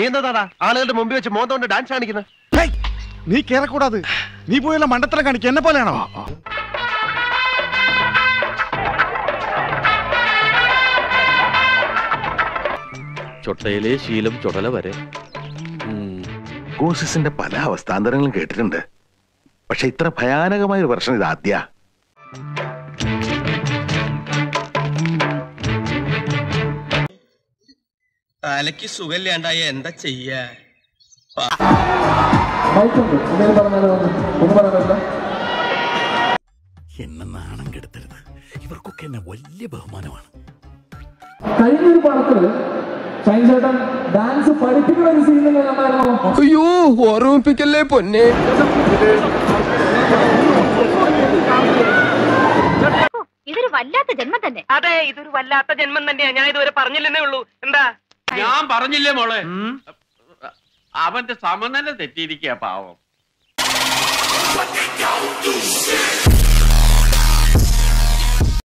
നീ എന്താ ആളുകളുടെ മുമ്പിൽ വെച്ച് മോന്തോണ്ട് ഡാൻസ് കാണിക്കുന്നത് ഹേയ്, നീ കേറക്കൂടാത് നീ പോയല്ല മണ്ടത്തരം കാണിക്കുക എന്നെ പോലെയാണോ ചൊട്ടയിലെ ശീലം ചുടല വരെ കോസിന്റെ പല അവസ്ഥാന്തരങ്ങളും കേട്ടിട്ടുണ്ട് പക്ഷെ ഇത്ര ഭയാനകമായ ഒരു പ്രശ്നം ഇത് ആദ്യ തലയ്ക്ക് സുഖമില്ലാണ്ടായ എന്താ ചെയ്യാ എന്നെ നാണം കെടുത്തരുത് ഇവർക്കൊക്കെ എന്നെ വലിയ ബഹുമാനമാണ് കഴിഞ്ഞൊരു പടത്തില് ഷൈൻചേട്ടൻ ഡാൻസ് പഠിപ്പിക്കുന്ന ഒരു സീനിൽ കണ്ടായിരുന്നോ അയ്യോ ഓർമ്മിപ്പിക്കല്ലേ പൊന്നെ ഇതൊരു വല്ലാത്ത ജന്മം തന്നെ അതെ ഇതൊരു വല്ലാത്ത ജന്മം തന്നെയാ ഞാൻ ഇതുവരെ പറഞ്ഞില്ലെന്നേ ഉള്ളൂ എന്താ ഞാൻ പറഞ്ഞില്ലേ മോളെ അവന്റെ സമനില തെറ്റിയിരിക്കുക പാവം